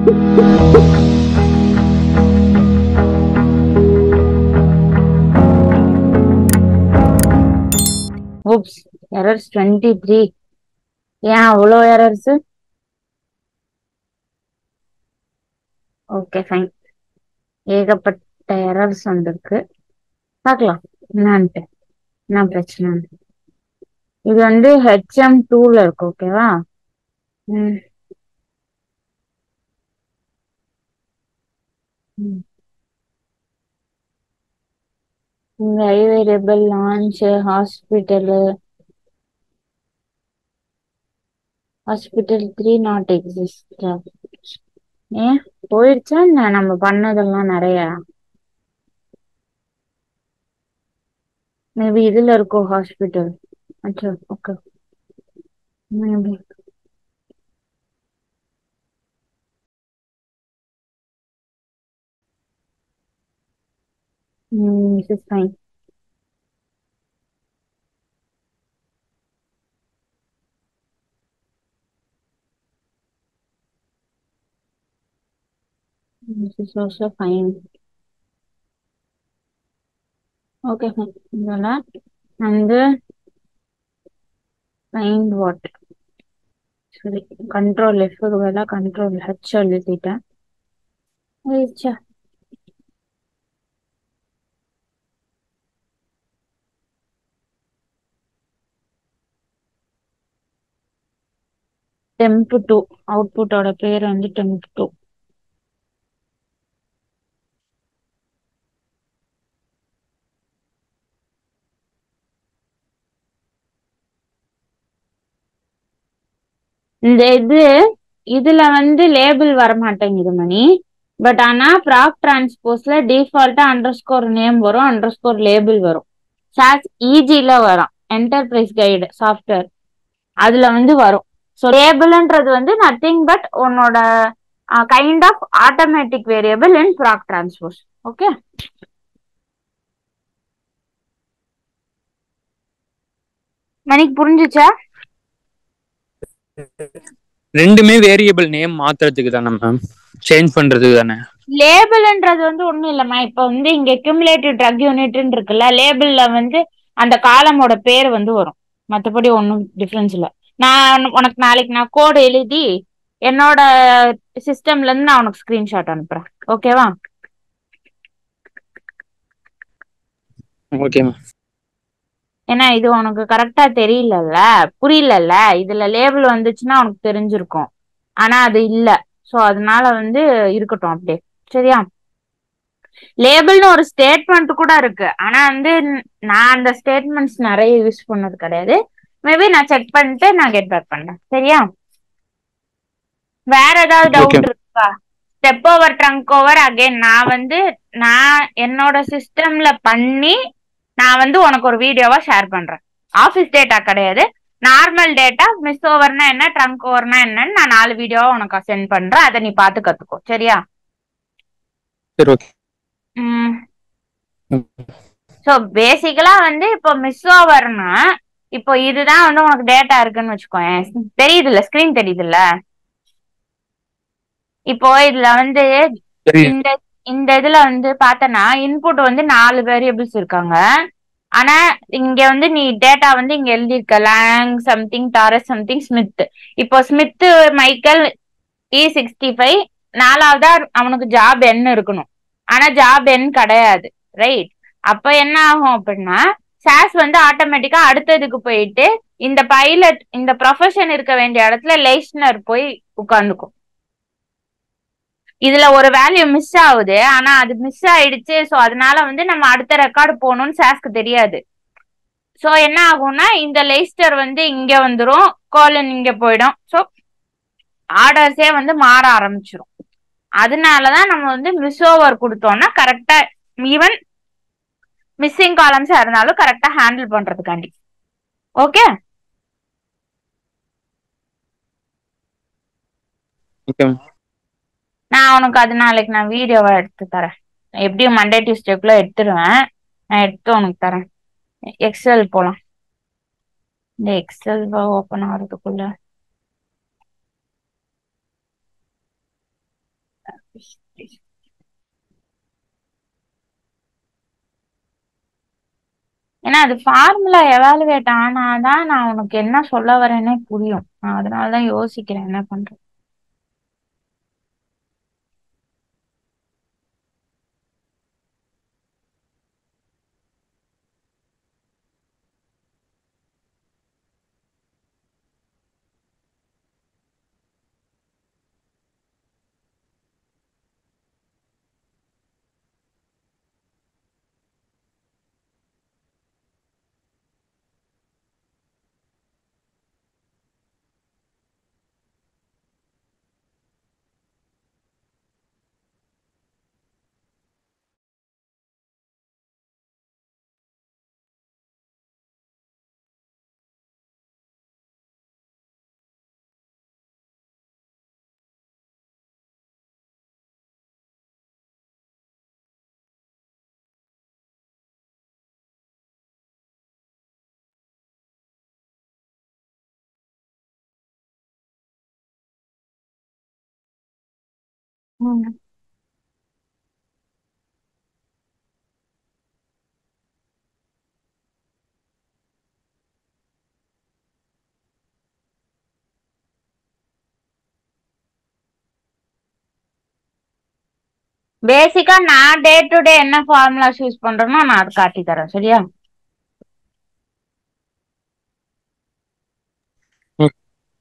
Oops errors twenty three ஏன் அவ்வளோ errors okay fine ஏகப்பட்ட எரர்ஸ் வந்திருக்கு பார்க்கலாம் என்னான்ட்டு என்ன பிரச்சனை இது வந்து ஹெச்எம் டூல இருக்கு ஓகேவா ம் ம். இங்க I variable launch hospital hospital three not exist ஏன் போயிடுச்சா என்ன நம்ம பண்ணதெல்லாம் நிறைய மேபி இதுல இருக்கும் ஹாஸ்பிட்டல் அச்சா okay maybe this is fine this is also fine okay fine இதெல்லாம் வந்து find what சரி கண்ட்ரோல் எஃப்க்கு பதிலா கண்ட்ரோல் ஹெச் எழுதிட்டேன் ஆயிடுச்சா டெம்ப் டூ அவுட்புட்டோட பேர் வந்து டெம்ப் டூ இந்த இது இதுல வந்து லேபிள் வர மாட்டேங்குது மணி பட் ஆனா ப்ராக் டிரான்ஸ்போஸ்ல டிஃபால்ட்டா அண்டர் ஸ்கோர் நேம் வரும் அண்டர் ஸ்கோர் லேபிள் வரும் சாஸ் ஈஜில வரும் என்டர்பிரைஸ் கைடு சாஃப்ட்வேர் அதுல வந்து வரும் ஸோ லேபிள்ன்றது வந்து நத்திங் பட் உன்னோட kind of automatic variable in proc transpose okay மணிக்கு புரிஞ்சுச்சா ரெண்டுமே வேரியபிள் நேம் மாத்துறதுக்கு தானே மேம் சேஞ்ச் பண்றதுக்கு தானே லேபிள்ன்றது வந்து ஒண்ணும் இல்லம்மா இப்ப வந்து இங்க கியூமுலேட்டிவ் ட்ரக் யூனிட்னு இருக்குல்ல லேபிள்ல வந்து அந்த காலமோட பேர் வந்து வரும் மத்தபடி ஒன்றும் டிஃபரன்ஸ் இல்ல நான் உனக்கு நாளைக்கு நான் கோடு எழுதி என்னோட சிஸ்டம்ல இருந்து நான் உனக்கு ஸ்கிரீன்ஷாட் அனுப்புறேன் ஓகேவா ஓகே மேம் ஏன்னா இது உனக்கு கரெக்டா தெரியலல்ல புரியலல்ல இதுல லேபிள் வந்துச்சுன்னா உனக்கு தெரிஞ்சிருக்கும் ஆனா அது இல்ல சோ அதனால வந்து இருக்கட்டும் அப்படியே சரியா லேபிள்னு ஒரு ஸ்டேட்மெண்ட் கூட இருக்கு ஆனா வந்து நான் அந்த ஸ்டேட்மெண்ட்ஸ் நிறைய யூஸ் பண்ணது கிடையாது மேபி நான் செக் பண்ணிட்டு நான் கெட் பேக் பண்றேன் சரியா வேற ஏதாவது Okay. டவுட் இருக்கா stopover truncover again நான் வந்து நான் என்னோட சிஸ்டம்ல பண்ணி நான் வந்து உனக்கு ஒரு வீடியோவா ஷேர் பண்றேன் ஆஃபீஸ் டேட்டா கிடையாது நார்மல் டேட்டா மிஸ் ஓவர்னா என்ன ட்ரங்க் ஓவர்னா என்னன்னு நான் நாலு வீடியோவா உனக்கு சென்ட் பண்றேன் அதை நீ பார்த்து கத்துக்கோ சரியா சரி ஓகே ம் ஸோ பேசிக்கலா வந்து இப்போ மிஸ் ஓவர்னா இப்போ இதுதான் வந்து உனக்கு டேட்டா இருக்குன்னு வச்சுக்கோயேன் தெரியுதுல்ல ஸ்கிரீன் தெரியுதுல்ல இப்போ இதுல வந்து சரி இந்த இந்த இதுல வந்து பார்த்தனா இன்புட் வந்து நாலு வேரியபிள்ஸ் இருக்காங்க ஆனா இங்க வந்து நீ டேட்டா வந்து இங்க எழுதியிருக்க லேங் சம்திங் டாரஸ் சம்திங் ஸ்மித் இப்போ Smith Michael E sixty five நாலாவதா அவனுக்கு ஜாப் என்ன இருக்கணும் ஆனா ஜாப் எண் கிடையாது ரைட் அப்ப என்ன ஆகும் அப்படின்னா சாஸ் வந்து ஆட்டோமேட்டிக்கா அடுத்ததுக்கு போயிட்டு இந்த பைலட் இந்த ப்ரொஃபஷன் இருக்க வேண்டிய இடத்துல லைஸ்னர் போய் உட்கார்ந்துக்கும் இதுல ஒரு வேல்யூ மிஸ் ஆகுது ஆனா அது மிஸ் ஆயிடுச்சு சோ அதனால வந்து நம்ம அடுத்த ரெக்கார்டு போகணும்னு சாஸ்க்கு தெரியாது சோ என்ன ஆகும்னா இந்த லைஸ்டர் வந்து இங்க வந்துரும் கோலன் இங்க போயிடும் சோ ஆர்டர்ஸே வந்து மாற ஆரம்பிச்சிரும் அதனாலதான் நம்ம வந்து மிஸ் ஓவர் கொடுத்தோம்னா கரெக்டா ஈவன் மிஸ்ஸிங் காலம்ஸா இருந்தாலும் கரெக்டா ஹேண்டில் பண்றதுக்காண்டி ஓகே ஓகே மேம் நான் உனக்கு அது நாளைக்கு நான் வீடியோவா எடுத்து தரேன் எப்படியும் மண்டே டியூஸ்டேக்குள்ள எடுத்துருவேன் நான் எடுத்து உனக்கு தரேன் எக்ஸல் போலாம் இந்த எக்ஸல் ஓப்பன் ஆகிறதுக்குள்ள ஏன்னா அது ஃபார்முலா எவாலுவேட் ஆனாதான் நான் உனக்கு என்ன சொல்ல வரேனே புரியும் நான் அதனாலதான் யோசிக்கிறேன் என்ன பண்றது ம். பேசிக்கா நான் டே டு டே என்ன ஃபார்முலா யூஸ் பண்றேனோ நான் அதை காட்டி தரேன் சரியா ம்.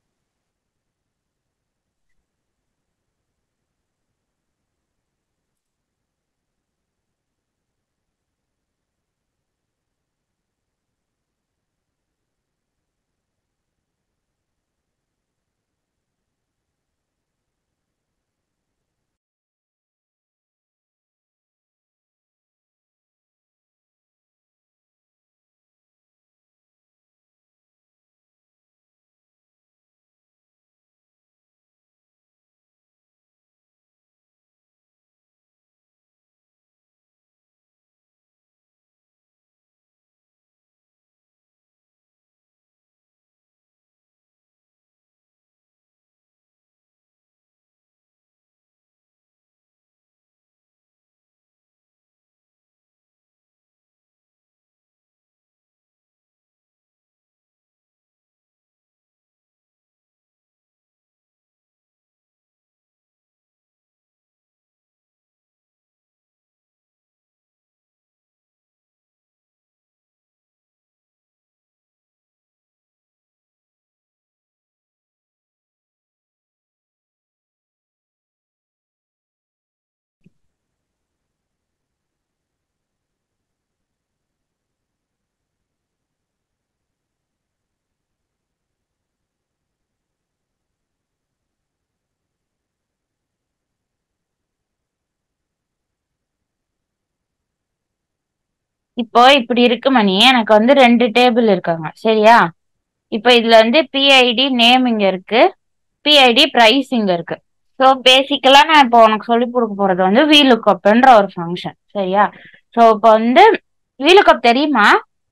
இப்போ இப்படி இருக்கு மணி எனக்கு வந்து ரெண்டு டேபிள் இருக்காங்க சரியா இப்போ இதுல வந்து பிஐடி நேம் இங்க இருக்கு பிஐடி பிரைஸ் இங்க இருக்கு ஸோ பேசிக்கலா நான் இப்போ உனக்கு சொல்லி கொடுக்க போறது வந்து வீலுக்கப்ன்ற ஒரு ஃபங்க்ஷன் சரியா ஸோ இப்போ வந்து வீலுக்கப் தெரியுமா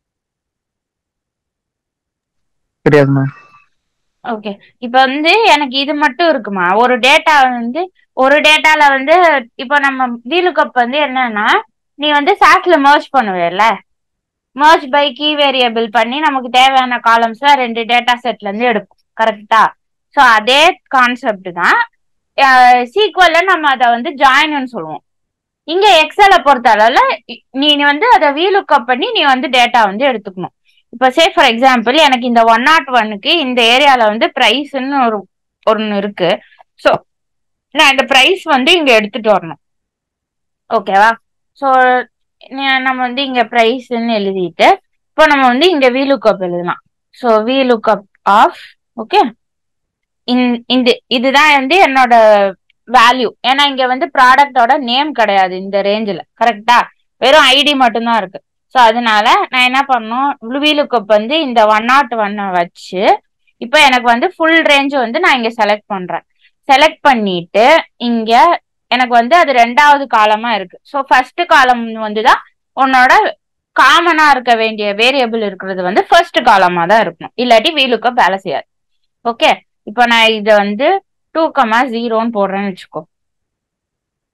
தெரியாது மேம் ஓகே இப்போ வந்து எனக்கு இது மட்டும் இருக்குமா ஒரு டேட்டா வந்து ஒரு டேட்டால வந்து இப்போ நம்ம வீலுக்கப் வந்து என்னன்னா நீ வந்து சாட்ல மர்ஜ் பண்ணுவேல்ல மர்ஜ் பை கீ வேரியபிள் பண்ணி நமக்கு தேவையான காலம்ஸ்ல ரெண்டு டேட்டா செட்ல இருந்து எடுப்போம் கரெக்டா ஸோ அதே கான்செப்ட் தான் சீக்வல்ல நம்ம அதை வந்து ஜாயின்னு சொல்லுவோம் இங்க எக்ஸலை பொறுத்த அளவுல இ- நீ வந்து அதை வீலுக்கப் பண்ணி நீ வந்து டேட்டா வந்து எடுத்துக்கணும் இப்போ சே ஃபார் எக்ஸாம்பிள் எனக்கு இந்த ஒன் நாட் ஒன்னுக்கு இந்த ஏரியால வந்து ப்ரைஸ்ன்னு ஒரு ஒன்று இருக்கு ஸோ நான் இந்த ப்ரைஸ் வந்து இங்க எடுத்துட்டு வரணும் ஓகேவா ஸோ நம்ம வந்து இங்க ப்ரைஸ்ன்னு எழுதிட்டு இப்போ நம்ம வந்து இங்க வீலுக்கப் எழுதலாம் ஸோ வீலுக்கப் ஆஃப் ஓகே இந்த இதுதான் வந்து என்னோட வேல்யூ ஏன்னா இங்க வந்து ப்ராடக்டோட நேம் கிடையாது இந்த ரேஞ்சில் கரெக்டா வெறும் ஐடி மட்டும்தான் இருக்கு ஸோ அதனால நான் என்ன பண்ணணும் வீலுக்கப் வந்து இந்த ஒன் நாட் ஒன்னை வச்சு இப்போ எனக்கு வந்து ஃபுல் ரேஞ்ச் வந்து நான் இங்க செலக்ட் பண்றேன் செலக்ட் பண்ணிட்டு இங்க எனக்கு வந்து அது ரெண்டாவது காலமா இருக்கு ஸோ ஃபர்ஸ்ட் காலம் வந்து தான் உன்னோட காமனா இருக்க வேண்டிய வேரியபிள் இருக்கிறது வந்து ஃபர்ஸ்ட் காலமா தான் இருக்கணும் இல்லாட்டி வீலுக்கப் வேலை செய்யாது ஓகே இப்போ நான் இதை வந்து டூ கமா ஜீரோன்னு போடுறேன்னு வச்சுக்கோ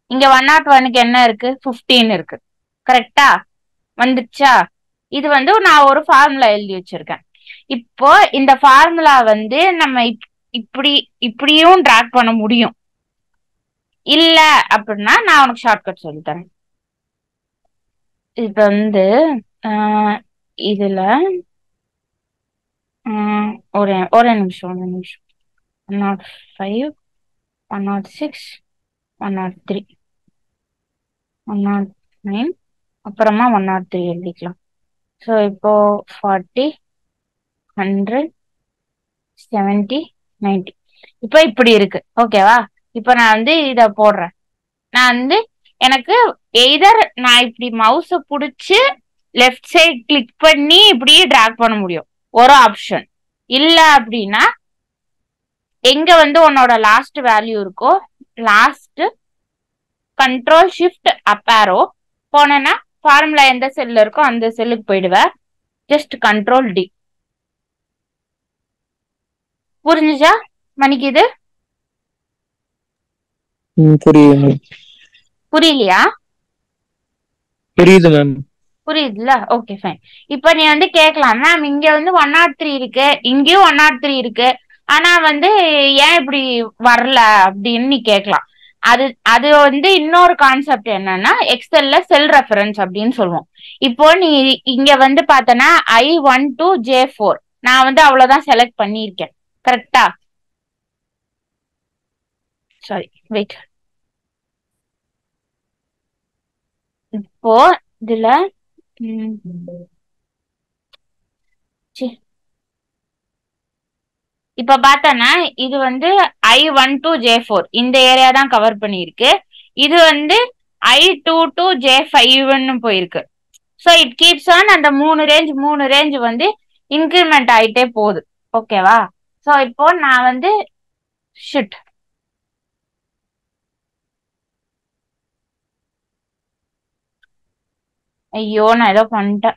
இங்க ஒன் நாட் ஒனுக்கு என்ன இருக்கு ஃபிஃப்டீன் இருக்கு கரெக்டா வந்துச்சா இது வந்து நான் ஒரு ஃபார்முலா எழுதி வச்சிருக்கேன் இப்போ இந்த ஃபார்முலா வந்து நம்ம இப்- இப்படி இப்படியும் ட்ராக் பண்ண முடியும் இல்ல அப்படின்னா நான் உனக்கு ஷார்ட்கட் சொல்லி தரேன் இப்ப வந்து ஆஹ், இதுல ஆஹ், ஒரு ஒரு நிமிஷம் ஒரு நிமிஷம் one nought five one nought six one nought three one nought nine அப்புறமா ஒன் நாட் த்ரீ எழுதிக்கலாம் ஸோ இப்போ ஃபார்ட்டி ஹண்ட்ரட் செவன்டி நைன்டி இப்போ இப்படி இருக்கு ஓகேவா இப்போ நான் வந்து இத போடுறேன் நான் வந்து எனக்கு எய்தர் நான் இப்படி மவுஸை பிடிச்சி லெஃப்ட் சைடு கிளிக் பண்ணி இப்படியே டிராக் பண்ண முடியும் ஒரு ஆப்ஷன் இல்ல அப்படின்னா எங்க வந்து உன்னோட லாஸ்ட் வேல்யூ இருக்கோ லாஸ்ட் கண்ட்ரோல் ஷிஃப்ட் அப்பாரோ போனேன்னா ஃபார்முலா எந்த செல்ல இருக்கோ அந்த செல்லுக்கு போயிடுவேன் ஜஸ்ட் கண்ட்ரோல் டி புரிஞ்சுச்சா மணிக்கு இது ம், புரியுது மேம் புரியலையா புரியுது மேம் புரியுதுல ஓகே ஃபைன் இப்போ நீ வந்து கேட்கலாம் மேம் இங்க வந்து ஒன் நாட் த்ரீ இருக்கு இங்கேயும் ஒன் நாட் த்ரீ இருக்கு ஆனா வந்து ஏன் இப்படி வரல அப்படின்னு நீ கேட்கலாம் அது அது வந்து இன்னொரு கான்செப்ட் என்னன்னா எக்ஸல்ல செல் ரெஃபரன்ஸ் அப்படின்னு சொல்லுவோம் இப்போ நீ இங்க வந்து பார்த்தனா I one two J four நான் வந்து அவ்வளவுதான் செலக்ட் பண்ணியிருக்கேன் கரெக்டா சாரி வெயிட் இப்போ இதுல ம், சி. இப்ப பார்த்தனா இது வந்து I one two J four இந்த ஏரியா தான் கவர் பண்ணியிருக்கு இது வந்து ஐ டூ டூ ஜே ஃபைவ்னு போயிருக்கு ஸோ இட் கீப்ஸ் ஆன் அந்த மூணு ரேஞ்ச் மூணு ரேஞ்ச் வந்து இன்க்ரிமெண்ட் ஆயிட்டே போகுது ஓகேவா ஸோ இப்போ நான் வந்து ஷிட் ஐயோ நான் ஏதோ பண்ணிட்டேன்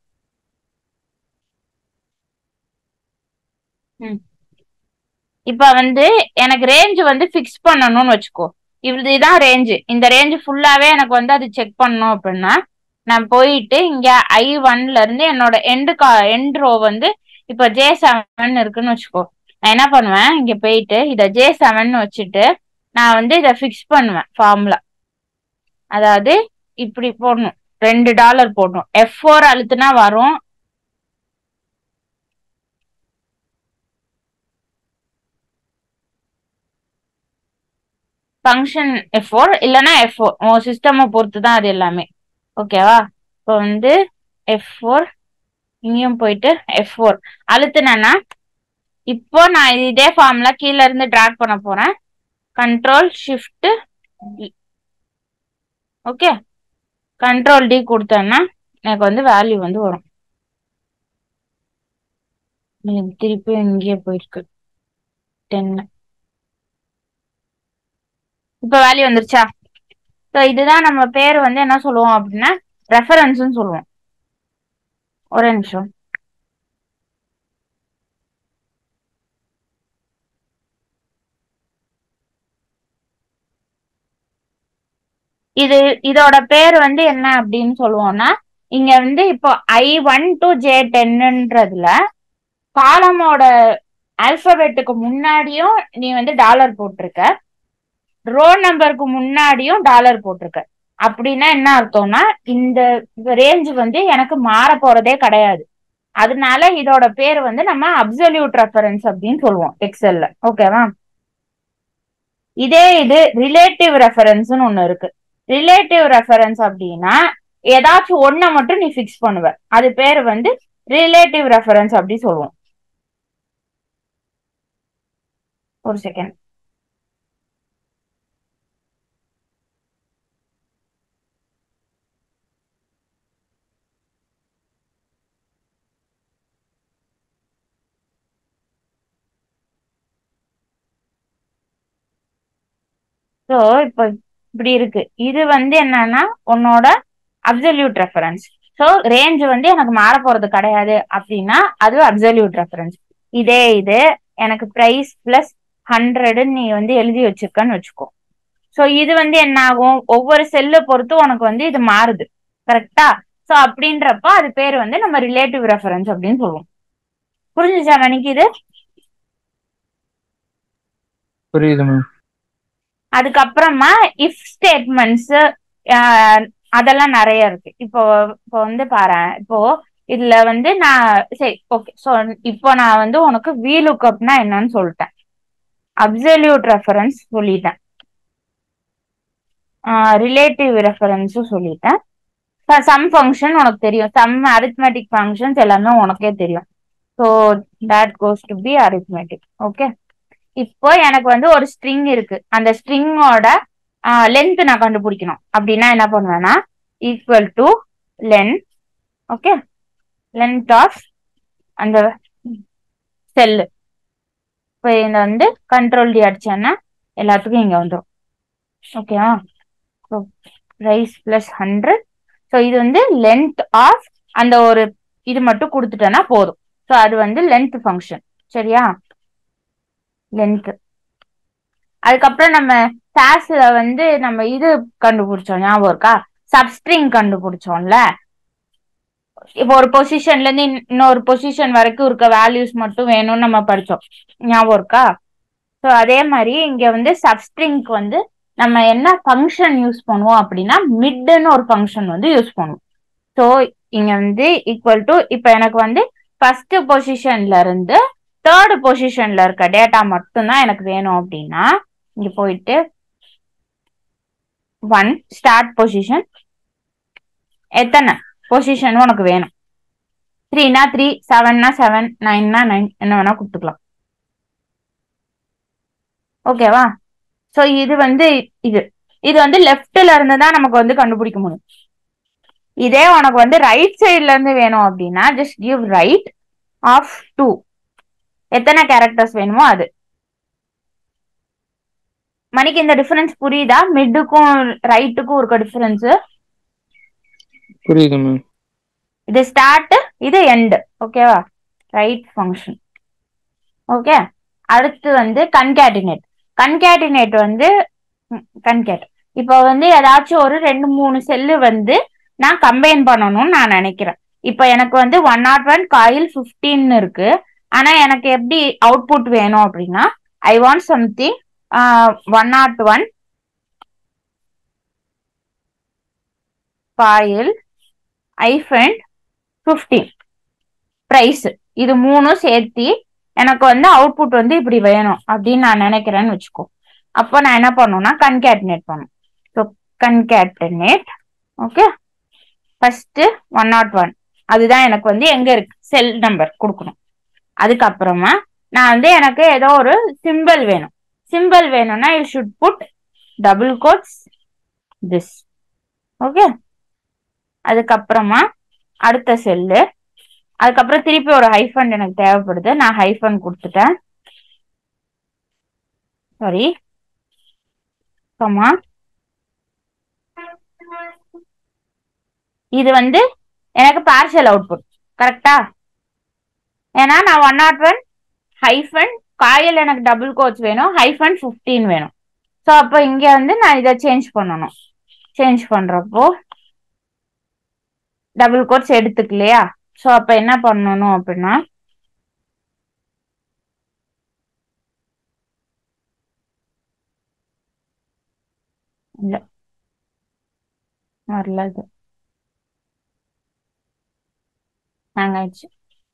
ம். இப்ப வந்து எனக்கு ரேஞ்ச் வந்து ஃபிக்ஸ் பண்ணணும்னு வச்சுக்கோ இது இதான் ரேஞ்ச் இந்த ரேஞ்ச் ஃபுல்லாவே எனக்கு வந்து அது செக் பண்ணணும் அப்படின்னா நான் போயிட்டு இங்க ஐ ஒன்ல இருந்து என்னோட எண்டு கா எண்ட் ரோ வந்து இப்ப ஜே செவன் இருக்குன்னு வச்சுக்கோ நான் என்ன பண்ணுவேன் இங்க போயிட்டு இத ஜே செவன் வச்சுட்டு நான் வந்து இத ஃபிக்ஸ் பண்ணுவேன் ஃபார்முலா அதாவது இப்படி போடணும் ரெண்டு டாலர் போடணும் எஃப் ஃபோர் அழுத்துனா வரும் ஃபங்க்ஷன் எஃப் ஃபோர் இல்லைன்னா எஃப் ஃபோர் உன் சிஸ்டமை பொறுத்து தான் அது எல்லாமே ஓகேவா இப்போ வந்து எஃப் ஃபோர் இங்கேயும் போயிட்டு எஃப் ஃபோர் அழுத்துனேன்னா இப்போ நான் இதே ஃபார்ம்ல கீழ இருந்து டிராக் பண்ண போறேன் control shift okay control D கொடுத்தேன்னா எனக்கு வந்து வேல்யூ வந்து வரும் எனக்கு திருப்பி இங்கேயே போயிருக்கு டென் இப்ப வேல்யூ வந்துருச்சா ஸோ இதுதான் நம்ம பேர் வந்து என்ன சொல்லுவோம் அப்படின்னா ரெஃபரன்ஸ்னு சொல்லுவோம் ஒரே நிமிஷம் இது இதோட பேர் வந்து என்ன அப்படின்னு சொல்லுவோம்னா இங்க வந்து இப்போ ஐ ஒன் டு ஜே டென்னுன்றதுல காலமோட ஆல்பபெட்டுக்கு முன்னாடியும் நீ வந்து டாலர் போட்டிருக்க ரோ நம்பருக்கு முன்னாடியும் டாலர் போட்டிருக்க அப்படின்னா என்ன அர்த்தம்னா இந்த ரேஞ்ச் வந்து எனக்கு மாற போறதே கிடையாது அதனால இதோட பேர் வந்து நம்ம அப்சல்யூட் ரெஃபரன்ஸ் அப்படின்னு சொல்லுவோம் எக்ஸல்ல ஓகேவா இதே இது ரிலேட்டிவ் ரெஃபரன்ஸ்னு ஒண்ணு இருக்கு ரிலேட்டிவ் ரெஃபரன்ஸ் அப்படின்னா ஏதாச்சும் ஒன்ன மட்டும் நீ ஃபிக்ஸ் பண்ணுவ அது பேர் வந்து ரிலேட்டிவ் ரெஃபரன்ஸ் அப்படி சொல்லுவோம் ஒரு செகண்ட் ஸோ இப்போ இப்படி இருக்கு இது வந்து என்னன்னா உன்னோட அப்சல்யூட் ரெஃபரன்ஸ் ஸோ ரேஞ்ச் வந்து எனக்கு மாற போறது கிடையாது அப்படின்னா அது அப்சல்யூட் ரெஃபரன்ஸ் இதே இது எனக்கு ப்ரைஸ் பிளஸ் ஹண்ட்ரடுன்னு நீ வந்து எழுதி வச்சிருக்கன்னு வச்சுக்கோ ஸோ இது வந்து என்ன ஆகும் ஒவ்வொரு செல்லை பொறுத்து உனக்கு வந்து இது மாறுது கரெக்டா ஸோ அப்படின்றப்ப அது பேர் வந்து நம்ம ரிலேட்டிவ் ரெஃபரன்ஸ் அப்படின்னு சொல்லுவோம் புரிஞ்சுச்சா மணிக்கு இது புரியுது மேம் அதுக்கப்புறமா இஃப் ஸ்டேட்மெண்ட்ஸ் அதெல்லாம் நிறைய இருக்கு இப்போ இப்போ வந்து பாரு இப்போ இதுல வந்து நான் சரி ஓகே ஸோ இப்போ நான் வந்து உனக்கு வி லுக்அப்னா என்னன்னு சொல்லிட்டேன் அப்சல்யூட் ரெஃபரன்ஸ் சொல்லிட்டேன் ரிலேட்டிவ் ரெஃபரன்ஸும் சொல்லிட்டேன் சம் ஃபங்க்ஷன் உனக்கு தெரியும் சம் அரித்மெட்டிக் ஃபங்க்ஷன்ஸ் எல்லாமே உனக்கே தெரியும் so that goes to be arithmetic okay இப்போ எனக்கு வந்து ஒரு ஸ்ட்ரிங் இருக்கு அந்த ஸ்ட்ரிங்கோட லென்த் நான் கண்டுபிடிக்கணும் அப்படின்னா என்ன பண்ணுவேன்னா equal to len okay length of அந்த செல்லு இப்போ இந்த வந்து கண்ட்ரோல் டி அடிச்சேன்னா எல்லாத்துக்கும் இங்க வந்துடும் ஓகேவா so rise plus hundred so இது வந்து லென்த் ஆஃப் அந்த ஒரு இது மட்டும் கொடுத்துட்டேன்னா போதும் ஸோ அது வந்து லென்த் ஃபங்க்ஷன் சரியா லென்த் அதுக்கப்புறம் நம்ம சாஸ்ல வந்து நம்ம இது கண்டுபிடிச்சோம் ஞாபகம் இருக்கா சப்ஸ்ட்ரிங் கண்டுபிடிச்சோம்ல இப்போ ஒரு பொசிஷன்ல இருந்து இன்னொரு பொசிஷன் வரைக்கும் இருக்க வேல்யூஸ் மட்டும் வேணும்னு நம்ம படிச்சோம் ஞாபகம் இருக்கா ஸோ அதே மாதிரி இங்க வந்து சப்ஸ்ட்ரிங்க்கு வந்து நம்ம என்ன ஃபங்க்ஷன் யூஸ் பண்ணுவோம் அப்படின்னா மிட்னு ஒரு ஃபங்க்ஷன் வந்து யூஸ் பண்ணுவோம் ஸோ இங்க வந்து ஈக்குவல் டு இப்போ எனக்கு வந்து ஃபர்ஸ்ட் பொசிஷன்ல இருந்து தேர்டு பொசிஷன்ல இருக்க டேட்டா மட்டும்தான் எனக்கு வேணும் அப்படின்னா இங்க போயிட்டு ஒன் ஸ்டார்ட் பொசிஷன் எத்தனை பொசிஷன் உனக்கு வேணும் த்ரீனா த்ரீ செவன்னா செவன் நைன்னா நைன் என்ன வேணா கொடுத்துக்கலாம் ஓகேவா ஸோ இது வந்து இது இது வந்து லெஃப்ட்ல இருந்து தான் நமக்கு வந்து கண்டுபிடிக்க முடியும் இதே உனக்கு வந்து ரைட் சைட்ல இருந்து வேணும் அப்படின்னா just give right of two எத்தனை கேரக்டர்ஸ் வேணுமோ அது மணிக்கு இந்த டிஃபரன்ஸ் புரியுதா மிட்டுக்கும் ரைட்டுக்கும் இருக்க டிஃபரன்ஸ் புரியுது மேம் இது ஸ்டார்ட் இது எண்ட் ஓகேவா ரைட் ஃபங்க்ஷன் ஓகே அடுத்து வந்து கன்கேட்டினேட் கன்கேட்டினேட் வந்து கன்கேட் இப்போ வந்து ஏதாச்சும் ஒரு ரெண்டு மூணு செல்லு வந்து நான் கம்பைன் பண்ணணும்னு நான் நினைக்கிறேன் இப்போ எனக்கு வந்து one naught one coil fifteen இருக்கு ஆனா எனக்கு எப்படி அவுட்புட் வேணும் அப்படின்னா I want something one naught one coil hyphen fifteen price இது மூணும் சேர்த்தி எனக்கு வந்து அவுட்புட் வந்து இப்படி வேணும் அப்படின்னு நான் நினைக்கிறேன்னு வச்சுக்கோ அப்போ நான் என்ன பண்ணுவேன்னா கன்கேட்டினேட் பண்ணும் so concatenate okay first one naught one அதுதான் எனக்கு வந்து எங்க இருக்கு செல் நம்பர் கொடுக்கணும் அதுக்கப்புறமா நான் வந்து எனக்கு ஏதோ ஒரு சிம்பிள் வேணும் சிம்பிள் வேணும்னா you should put double quotes this okay அதுக்கப்புறமா அடுத்த செல்லு அதுக்கப்புறம் திருப்பி ஒரு ஹைஃபன் எனக்கு தேவைப்படுது நான் ஹைஃபன் கொடுத்துட்டேன் சாரி கமா இது வந்து எனக்கு பார்ஷியல் அவுட்புட் கரெக்டா ஏன்னா நான் one naught one hyphen coil எனக்கு டபுள் கோட்ஸ் வேணும் ஹைஃபன் ஃபிஃப்டீன் வேணும் ஸோ அப்போ இங்கே வந்து நான் இதை சேஞ்ச் பண்ணணும் சேஞ்ச் பண்ணுறப்போ டபுள் கோட்ஸ் எடுத்துக்கலையா ஸோ அப்போ என்ன பண்ணணும் அப்படின்னா இல்லை வரல இது ஆயிடுச்சு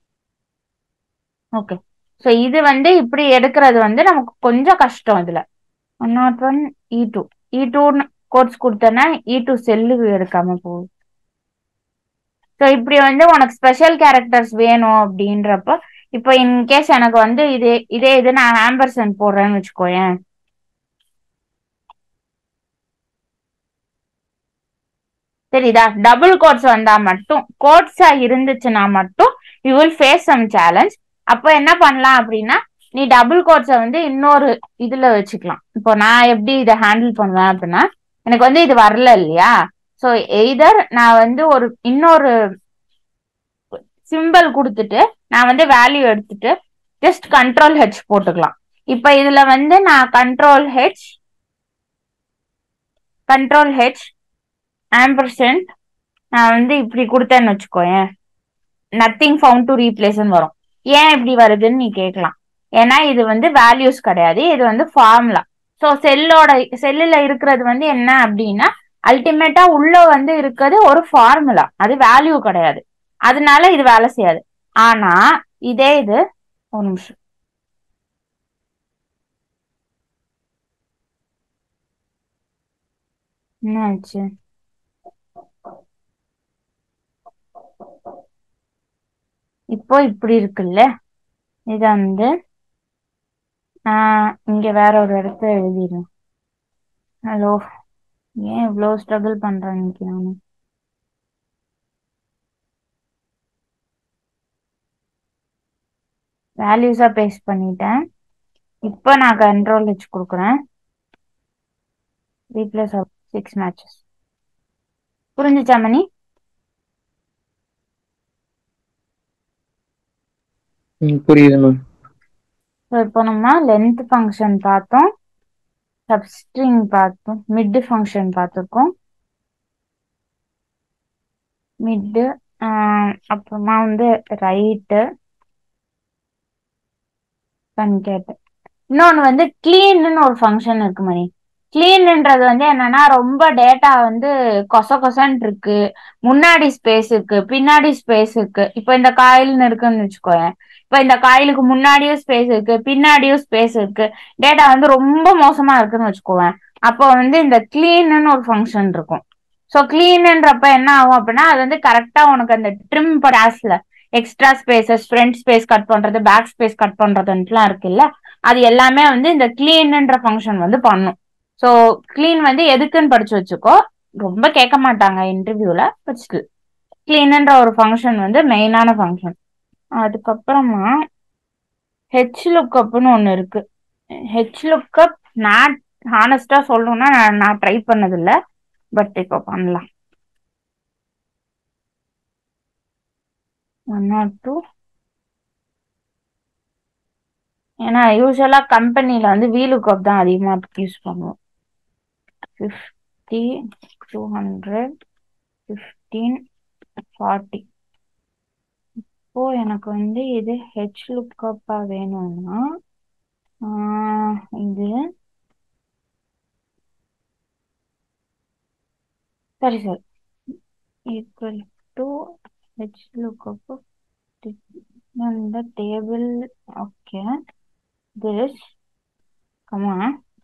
ஓகே ஸோ இது வந்து இப்படி எடுக்கிறது வந்து நமக்கு கொஞ்சம் கஷ்டம் இதுல one naught one E two E two quotes கொடுத்தேன்னா இ டூ செல்லு எடுக்காம போகுது ஸோ இப்படி வந்து உனக்கு ஸ்பெஷல் கேரக்டர்ஸ் வேணும் அப்படின்றப்ப இப்போ இன்கேஸ் எனக்கு வந்து இதே இதே இது நான் ஆம்பர்சன் போடுறேன்னு வச்சுக்கோயேன் தெரியுதா டபுள் கோட்ஸ் வந்தா மட்டும் கோட்ஸா இருந்துச்சுன்னா மட்டும் you will face some challenge அப்போ என்ன பண்ணலாம் அப்படின்னா நீ டபுள் கோட்ஸை வந்து இன்னொரு இதுல வச்சுக்கலாம் இப்போ நான் எப்படி இதை ஹேண்டில் பண்ணுவேன் அப்படின்னா எனக்கு வந்து இது வரல இல்லையா ஸோ எய்தர் நான் வந்து ஒரு இன்னொரு சிம்பிள் கொடுத்துட்டு நான் வந்து வேல்யூ எடுத்துட்டு ஜஸ்ட் கண்ட்ரோல் ஹெச் போட்டுக்கலாம் இப்போ இதுல வந்து நான் control H control H ampersand நான் வந்து இப்படி கொடுத்தேன்னு வச்சுக்கோயேன் நத்திங் ஃபவுண்ட் டு ரீப்ளேஸ்ன்னு வரும் ஏன் இப்படி வருதுன்னு நீ கேட்கலாம் ஏன்னா இது வந்து வேல்யூஸ் கிடையாது இது வந்து ஃபார்முலா ஸோ செல்லோட செல்லுல இருக்கிறது வந்து என்ன அப்படின்னா அல்டிமேட்டா உள்ள வந்து இருக்கிறது ஒரு ஃபார்முலா அது வேல்யூ கிடையாது அதனால இது வேலை செய்யாது ஆனா இதே இது ஒரு நிமிஷம் என்ன ஆச்சு இப்போ இப்படி இருக்குல்ல இத வந்து ஆஹ் இங்க வேற ஒரு இடத்துல எழுதிடுறேன் ஹலோ ஏன் இவ்வளோ ஸ்ட்ரகிள் பண்றேன் இன்னைக்கு நானு வேல்யூஸா பேஸ்ட் பண்ணிட்டேன் இப்போ நான் கண்ட்ரோல் வச்சு கொடுக்குறேன் ரீப்ளேஸ் சிக்ஸ் மேட்சஸ் புரிஞ்சுச்சா மணி ம், புரியுது மேம் ஸோ இப்போ நம்ம லென்த் ஃபங்க்ஷன் பார்த்தோம் சப்ஸ்ட்ரிங் பார்த்தோம் மிட் ஃபங்க்ஷன் பார்த்துருக்கோம் மிட்டு அப்புறமா வந்து ரைட்டு கன்கேட் இன்னொன்று வந்து கிளீன்னு ஒரு ஃபங்க்ஷன் இருக்கு மணி கிளீன்ன்றது வந்து என்னன்னா ரொம்ப டேட்டா வந்து கொச கொசன்னு இருக்கு முன்னாடி ஸ்பேஸ் இருக்கு பின்னாடி ஸ்பேஸ் இருக்கு இப்போ இந்த காயில்னு இருக்குன்னு வச்சுக்கோயேன் இப்போ இந்த காயிலுக்கு முன்னாடியும் ஸ்பேஸ் இருக்கு பின்னாடியும் ஸ்பேஸ் இருக்கு டேட்டா வந்து ரொம்ப மோசமா இருக்குன்னு வச்சுக்கோவேன் அப்போ வந்து இந்த கிளீன்னு ஒரு ஃபங்க்ஷன் இருக்கும் ஸோ கிளீன்ன்றப்ப என்ன ஆகும் அப்படின்னா அது வந்து கரெக்டா உனக்கு அந்த ட்ரிம் டாஸ்ல extra spaces front space cut பண்றது பேக் ஸ்பேஸ் கட் பண்றதுலாம் இருக்குல்ல அது எல்லாமே வந்து இந்த கிளீன்ன்ற ஃபங்க்ஷன் வந்து பண்ணும் ஸோ கிளீன் வந்து எதுக்குன்னு படிச்சு வச்சுக்கோ ரொம்ப கேட்க மாட்டாங்க இன்டர்வியூல பட் ஸ்டில் கிளீன்ன்ற ஒரு ஃபங்க்ஷன் வந்து மெயினான ஃபங்க்ஷன் அதுக்கப்புறமா ஹெச் லுக்கப்னு ஒன்று இருக்கு ஹெச் லுக்கப் நான் ஹானஸ்டா சொல்லணும்னா நான் நான் ட்ரை பண்ணதில்ல பட் இப்போ பண்ணலாம் ஒன் நாட் டூ ஏன்னா யூஸ்வலா கம்பெனில வந்து வீலுக்கப் தான் அதிகமா யூஸ் பண்ணுவோம் fifty two hundred fifteen forty இப்போ எனக்கு வந்து இது ஹெச் லுக்கப்பா வேணும்னா ஆஹ், இது சரி சரி ஈக்குவல் டு ஹெச் லுக்கப் இந்த table okay this comma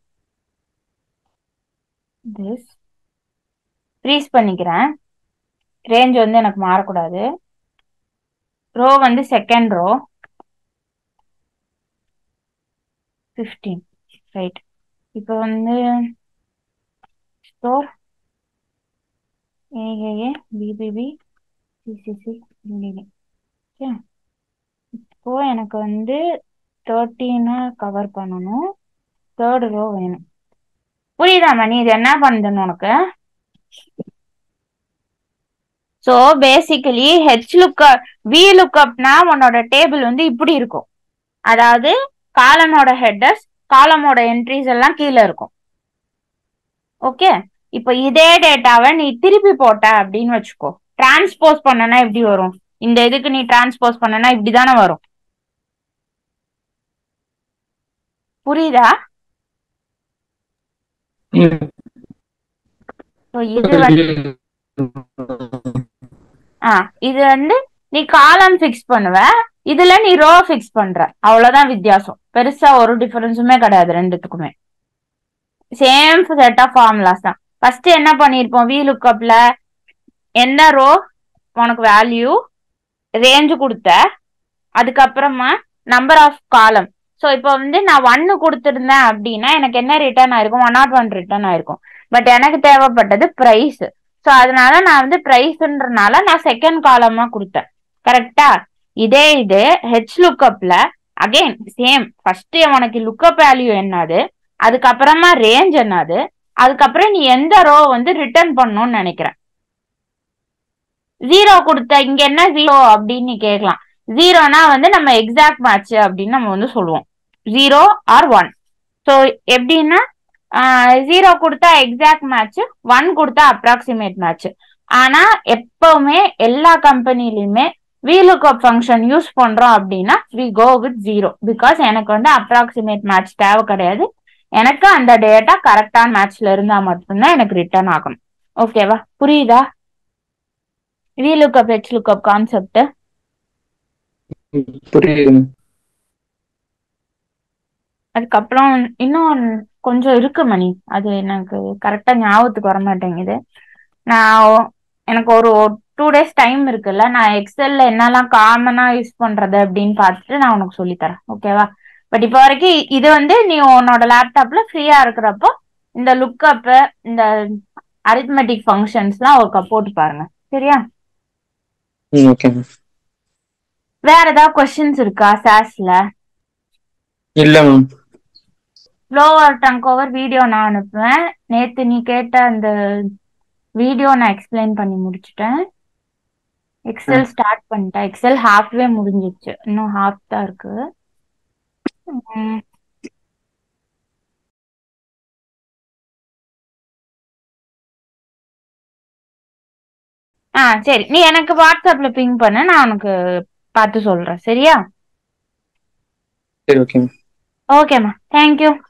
this freeze பண்ணிக்கிறேன் ரேஞ்ச் வந்து எனக்கு மாறக்கூடாது ரோ வந்து செகண்ட் ரோ ஃபிஃப்டீன் ரைட் இப்போ வந்து store AAA BBB CCC okay இப்போ எனக்கு வந்து தேர்ட்டீனை கவர் பண்ணணும் தேர்ட் ரோ வேணும் புரியுதா மணி இது என்ன பண்ணுதுன்னு உனக்கு so basically H look V லுக்கப்னா உன்னோட டேபிள் வந்து இப்படி இருக்கும் அதாவது காலமோட ஹெட்டர்ஸ் காலமோட என்ட்ரிஸ் எல்லாம் கீழே இருக்கும் ஓகே இப்போ இதே டேட்டாவை நீ திருப்பி போட்ட அப்படின்னு வச்சுக்கோ டிரான்ஸ்போஸ் பண்ணனா எப்படி வரும் இந்த இதுக்கு நீ டிரான்ஸ்போஸ் பண்ணனா இப்படி தானே வரும் புரியுதா ம். ஸோ இது வந்து ஆ இது வந்து நீ காலம் ஃபிக்ஸ் பண்ணுவ இதுல நீ ரோ ஃபிக்ஸ் பண்ற அவ்வளவுதான் வித்தியாசம் பெருசா ஒரு டிஃபரன்ஸுமே கிடையாது ரெண்டுத்துக்குமே சேம் செட் ஆஃப் ஃபார்முலாஸ் தான் ஃபர்ஸ்ட் என்ன பண்ணிருப்போம் வி லுக்கப்ல எந்த ரோ உனக்கு வேல்யூ ரேஞ்சு கொடுத்த அதுக்கப்புறமா நம்பர் ஆஃப் காலம் ஸோ இப்போ வந்து நான் ஒன்னு கொடுத்துருந்தேன் அப்படின்னா எனக்கு என்ன ரிட்டர்ன் ஆயிருக்கும் ஒன் நாட் ஒன் ரிட்டர்ன் ஆயிருக்கும் பட் எனக்கு தேவைப்பட்டது ப்ரைஸ் ஸோ அதனால நான் வந்து ப்ரைஸ்ன்றனால நான் செகண்ட் காலமா கொடுத்தேன் கரெக்டா இதே இது ஹெச் லுக்கப்ல அகைன் சேம் ஃபர்ஸ்ட் உனக்கு லுக்கப் வேல்யூ என்னது அதுக்கப்புறமா ரேஞ்ச் என்னது அதுக்கப்புறம் நீ எந்த ரோ வந்து ரிட்டர்ன் பண்ணணும்னு நினைக்கிறேன் ஜீரோ கொடுத்த இங்க என்ன ஜீரோ அப்படின்னு நீ கேட்கலாம் ஜீரோனா வந்து நம்ம எக்ஸாக்ட் மேட்ச் அப்படின்னு நம்ம வந்து சொல்லுவோம் ஜீரோ ஆர் ஒன் ஸோ எப்படின்னா ஜீரோ கொடுத்தா எக்ஸாக்ட் மேட்ச் ஒன் கொடுத்தா அப்ராக்சிமேட் மேட்ச் ஆனா எப்பவுமே எல்லா கம்பெனிலயுமே வீலுக்கப் ஃபங்க்ஷன் யூஸ் பண்றோம் அப்படின்னா we go with zero because எனக்கு வந்து அப்ராக்சிமேட் மேட்ச் தேவை கிடையாது எனக்கு அந்த டேட்டா கரெக்டான மேட்ச்ல இருந்தா மட்டும்தான் எனக்கு ரிட்டர்ன் ஆகணும் ஓகேவா புரியுதா வீலுக்கப் ஹெச் லுக்கப் கான்செப்ட் புரியுது அதுக்கப்புறம் இன்னும் கொஞ்சம் இருக்கு மணி அது எனக்கு கரெக்டா ஞாபகத்துக்கு வர மாட்டேங்குது நான் எனக்கு ஒரு டூ டேஸ் டைம் இருக்குல்ல நான் எக்ஸல்ல என்னெல்லாம் காமனா யூஸ் பண்றது அப்படின்னு பார்த்துட்டு நான் உனக்கு சொல்லித்தரேன் ஓகேவா பட் இப்போ வரைக்கும் இது வந்து நீ உன்னோட லேப்டாப்ல ஃப்ரீயா இருக்கிறப்போ இந்த லுக்கப் இந்த அரித்மெட்டிக் ஃபங்க்ஷன்ஸ்லாம் ஒரு போட்டு பாருங்க சரியா ம் ஓகே மேம் வேற ஏதாவது கொஸ்டின்ஸ் இருக்கா சாஸ்ல இல்ல மேம் லோவர் டங்க் ஓவர் வீடியோ நான் அனுப்புவேன் நேத்து நீ கேட்ட அந்த வீடியோ நான் எக்ஸ்பிளைன் பண்ணி முடிச்சிட்டேன் எக்ஸல் ஸ்டார்ட் பண்ணிட்டேன் எக்ஸல் ஹாஃப்வே முடிஞ்சிச்சு இன்னும் ஹாஃப் தான் இருக்கு உம், ஆ சரி நீ எனக்கு வாட்ஸ்அப்ல பிங் பண்ணு நான் உனக்கு பார்த்து சொல்றேன் சரியா சரி ஓகே மேம் ஓகேம்மா தேங்க்யூ